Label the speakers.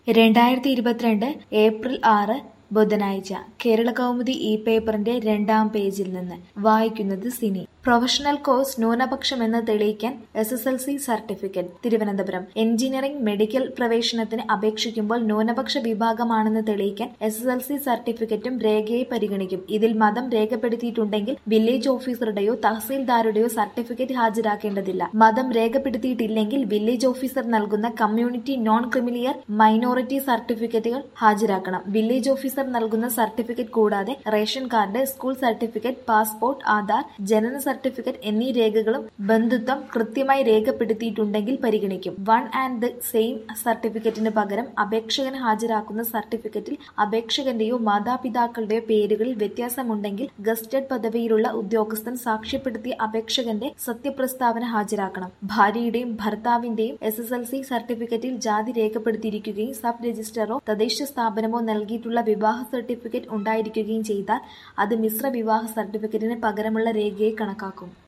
Speaker 1: രണ്ടായിരത്തി ഇരുപത്തിരണ്ട് ഏപ്രിൽ ആറ് ബുധനാഴ്ച കേരള കൗമുദി ഇ പേപ്പറിന്റെ രണ്ടാം പേജിൽ നിന്ന് വായിക്കുന്നത് സിനി പ്രൊഫഷണൽ കോഴ്സ് ന്യൂനപക്ഷമെന്ന് തെളിയിക്കാൻ S S L C certificate Thiruvananthapuram engineering medical പ്രവേശനത്തിന് അപേക്ഷിക്കുമ്പോൾ ന്യൂനപക്ഷ വിഭാഗമാണെന്ന് തെളിയിക്കാൻ എസ് എസ് എൽ സി സർട്ടിഫിക്കറ്റും രേഖയെ പരിഗണിക്കും ഇതിൽ മതം രേഖപ്പെടുത്തിയിട്ടുണ്ടെങ്കിൽ വില്ലേജ് ഓഫീസറുടെയോ തഹസീൽദാരുടെയോ സർട്ടിഫിക്കറ്റ് ഹാജരാക്കേണ്ടതില്ല മതം രേഖപ്പെടുത്തിയിട്ടില്ലെങ്കിൽ വില്ലേജ് ഓഫീസർ നൽകുന്ന കമ്മ്യൂണിറ്റി നോൺ ക്രിമിലിയർ മൈനോറിറ്റി സർട്ടിഫിക്കറ്റുകൾ ഹാജരാക്കണം വില്ലേജ് ഓഫീസർ നൽകുന്ന സർട്ടിഫിക്കറ്റ് കൂടാതെ ration card school certificate passport Aadhaar ജനന സർട്ടിഫിക്കറ്റ് എന്നീ രേഖകളും ബന്ധുത്വം കൃത്യമായി രേഖപ്പെടുത്തിയിട്ടുണ്ടെങ്കിൽ പരിഗണിക്കും വൺ ആൻഡ് ദ സെയിം സർട്ടിഫിക്കറ്റിന് പകരം അപേക്ഷകൻ ഹാജരാക്കുന്ന സർട്ടിഫിക്കറ്റിൽ അപേക്ഷകന്റെയോ മാതാപിതാക്കളുടെയോ പേരുകളിൽ വ്യത്യാസമുണ്ടെങ്കിൽ ഗസ്റ്റഡ് പദവിയിലുള്ള ഉദ്യോഗസ്ഥൻ സാക്ഷ്യപ്പെടുത്തിയ അപേക്ഷകന്റെ സത്യപ്രസ്താവന ഹാജരാക്കണം ഭാര്യയുടെയും ഭർത്താവിന്റെയും എസ് എസ് എൽ സി സർട്ടിഫിക്കറ്റിൽ ജാതി രേഖപ്പെടുത്തിയിരിക്കുകയും സബ് രജിസ്ട്രറോ തദ്ദേശ സ്ഥാപനമോ നൽകിയിട്ടുള്ള വിവാഹ സർട്ടിഫിക്കറ്റ് ഉണ്ടായിരിക്കുകയും ചെയ്താൽ അത് മിശ്ര വിവാഹ സർട്ടിഫിക്കറ്റിന് പകരമുള്ള രേഖയെ കണക്കാക്കും